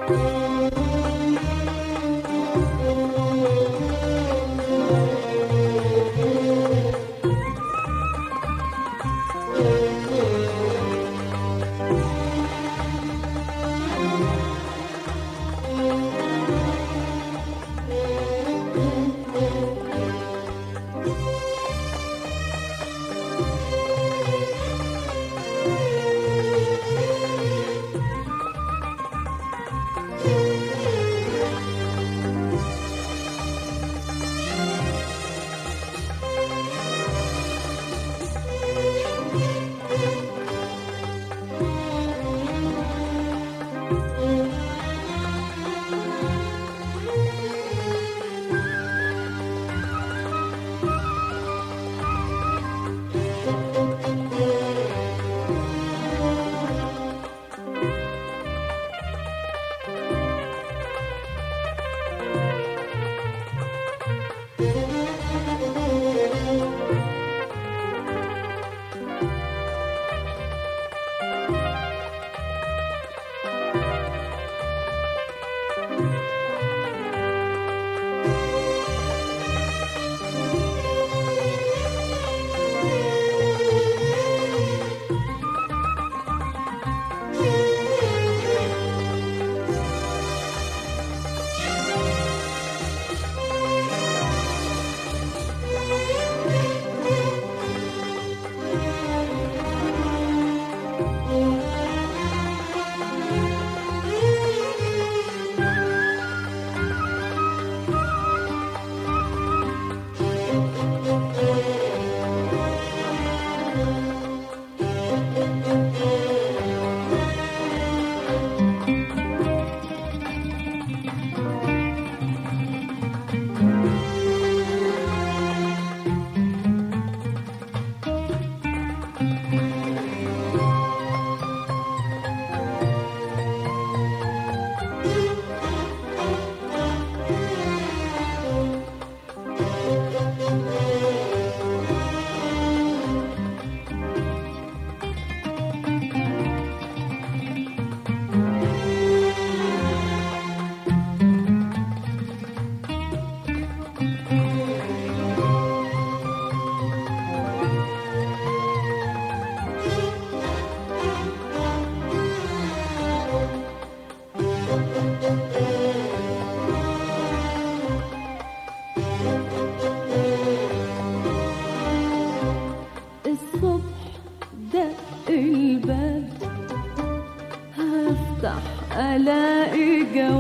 ألاقي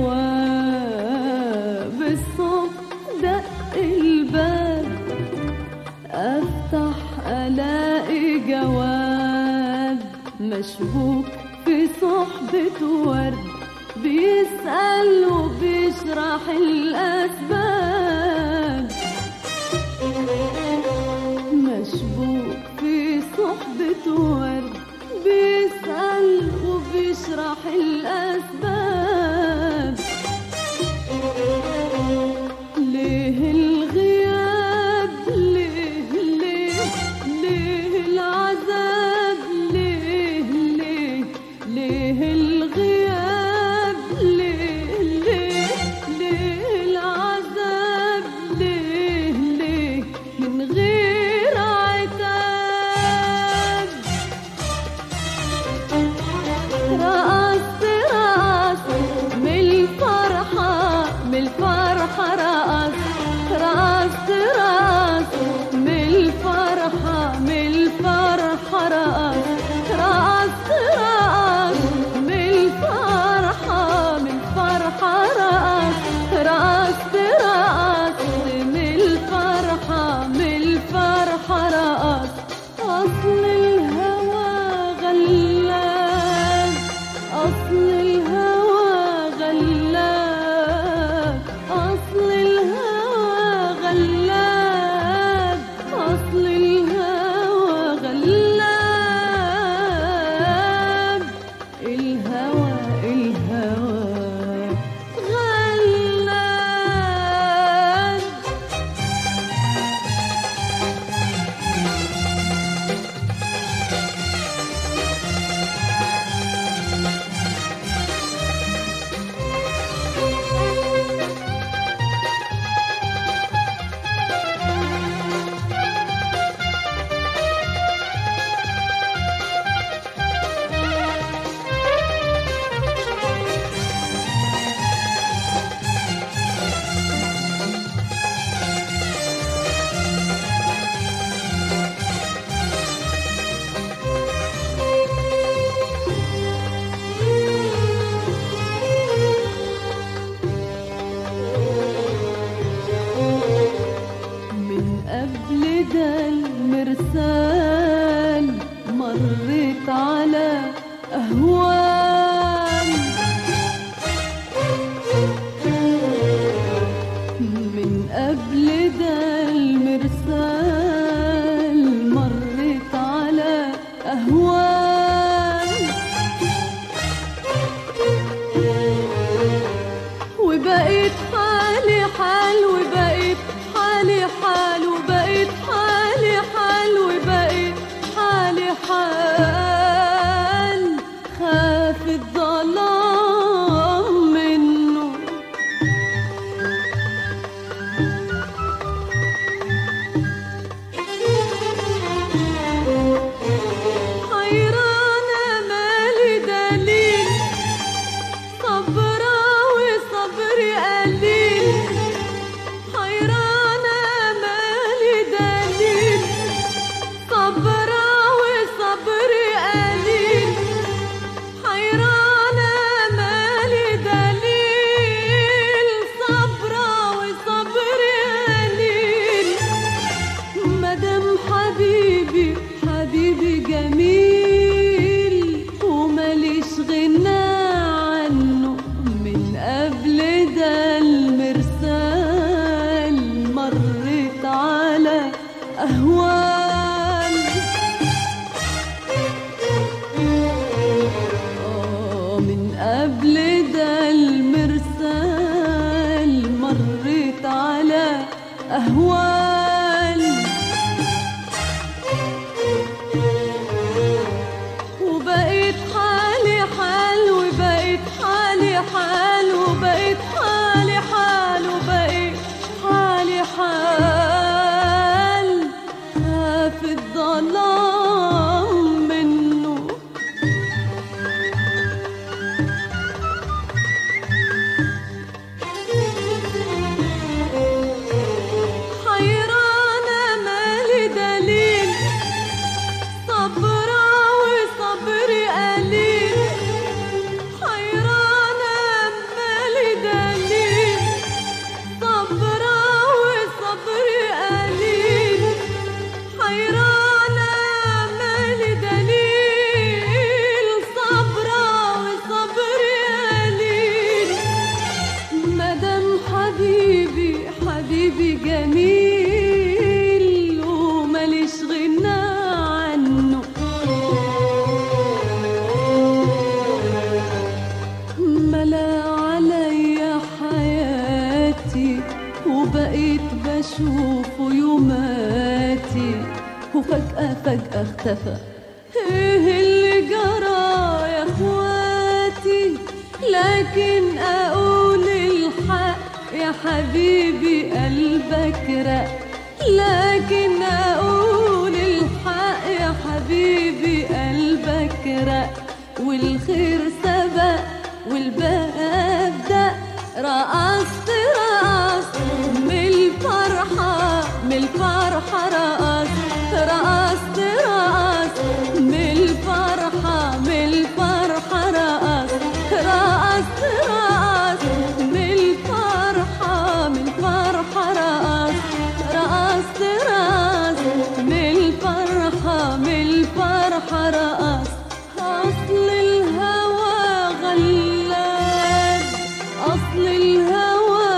جواب الصبح دق الباب أفتح ألاقي جواب مشبوك في صحبة ورد بيسأل وبيشرح الأسباب مشبوك في صحبة ورد بيسأل وبيشرح الأسباب ليه الغياب ليه ليه ليه العذاب ليه ليه ليه الغياب ليه ليه ليه العذاب ليه ليه من غير عتاب رقصت رقصت من الفرحة من الفرحة رقصت رقصت رقصت من الفرحة من الفرحة رقصت رقصت رقصت من الفرحة من الفرحة رقصت رقصت رقصت من الفرحة من الفرحة رقصت أصل الهوى غلاب أصل الهوى غلاب أصل الهوى غلاب أصل الهوى غلاب الهوى الهوى غلاب في الظلام منه حيرانة مالي دليل صبرة وصبري قليل حيرانة مالي دليل صبرة وصبري قليل حيرانة مالي دليل صبرة وصبري قليل مدام حبيبي حبيبي جميل وماليش غنى عنه من قبل ده المرسال مرت على أهوال آه، من قبل ده المرسال مرت على أهوال وبقيت حالي حال وبقيت حالي حال وبقيت حالي حال وبقيت حالي حال في الظلام منه حيرانة مالي دليل صبرة وصبري قليل حيرانة مالي دليل صبرة وصبري قليل حيرانة مالي دليل صبرة وصبري قليل مدام حبيبي حبيبي جميل وماليش غنى عنه ملا عليا حياتي وبقيت بشوفه يوماتي وفجأة فجأة اختفى ايه اللي جرى يا اخواتي لكن اقول الحق يا حبيبي قلبك رق لكن اقول الحق يا حبيبي قلبك رق والخير سبق والباب دق رقصت رقصت من الفرحة من الفرحة رقصت رقصت رقصت من الفرحة من الفرحة رقصت رقصت رقصت من الفرحة من الفرحة رقصت رقصت رقصت من الفرحة من الفرحة رقصت أصل الهوى غلاب أصل الهوى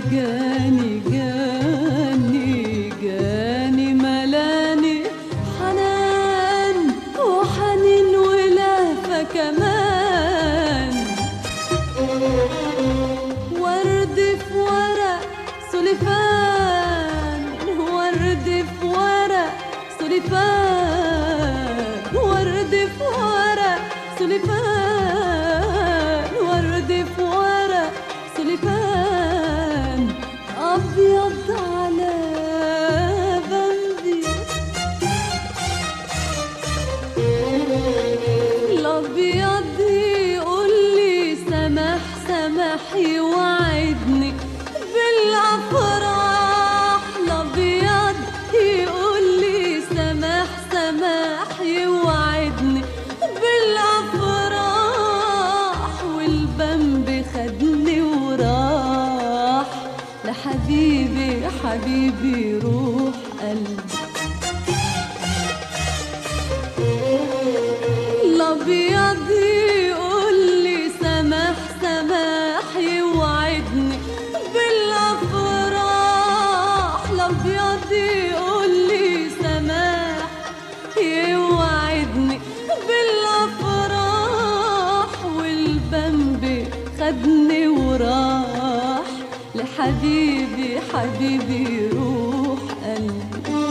جاني جاني جاني ملاني حنان وحنين ولهفة كمان ورد في ورق سلفان ورد في ورق سلفان ورد في ورق سلفان ورد في ورق سلفان أبيض على بندي الابيض يقول لي سمح سمح يوعدني بالافراح الابيض يقول لي سمح سمح يوعدني بالافراح والبنب خدني وراح لحبيبي حبيبي روح قلبي الابيض يقول لي سمح سمح يوعدني بالافراح الابيض يقول لي سمح يوعدني بالافراح والبنب خدني وراح لحبيبي حبيبي روح قلبي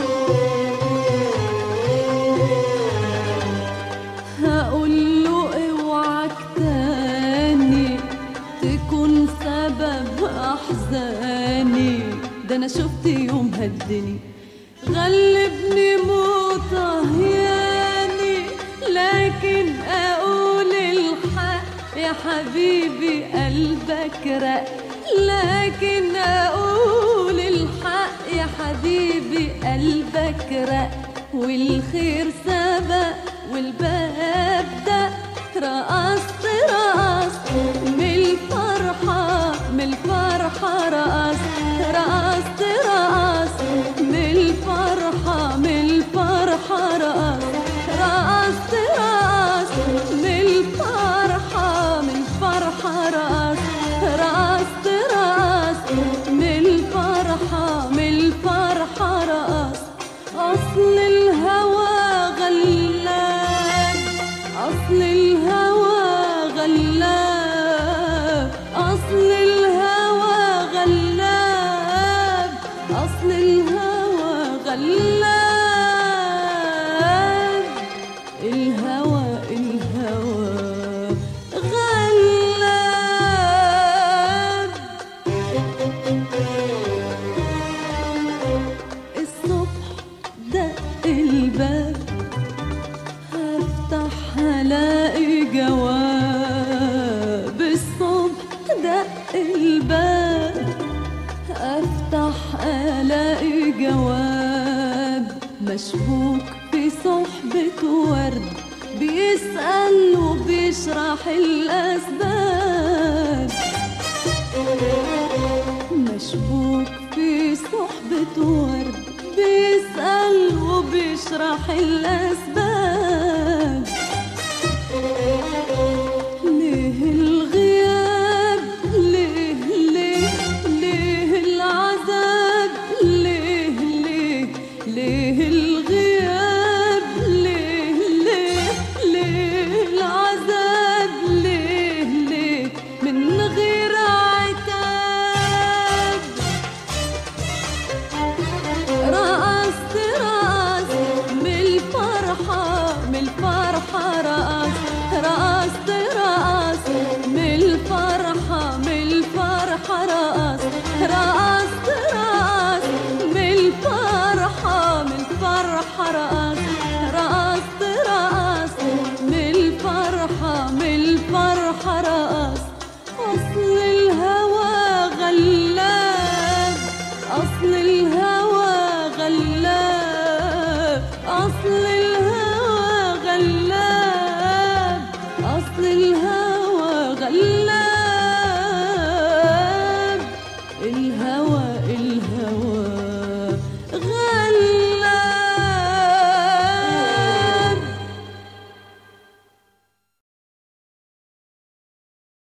هقول له اوعك تاني تكون سبب احزاني ده انا شفت يوم هدني غلبني موت هياني لكن اقول الحق يا حبيبي قلبك رق لكن اقول الحق يا حبيبي قلبك رق والخير سبق والباب ده رقصت رقصت من الفرحة من الفرحة رقصت رقصت رقصت من الفرحة من الفرحة رقصت رقصت رقصت من الفرحة من الفرحة رقصت رقصت رقصت من الفرحة من الفرحة رقصت أصل الهوى غلاب أصل الهوى غلاب أصل الهوى غلاب أصل الهوى غلاب الهوى الهوى غلاب الصبح دق الباب هفتح هلاقي جواب الصبح دق الباب افتح الاقي جواب مشبوك في صحبة ورد بيسأل وبيشرح الأسباب مشبوك في صحبة ورد بيسأل وبيشرح الأسباب ليه الغياب ليه ليه ليه العذاب ليه ليه ليه الغياب ليه ليه ليه العذاب ليه ليه من غير عتاب رقصت رقصت من الفرحة من الفرحة رقصت رقصت رقصت من الفرحة من الفرحة رقصت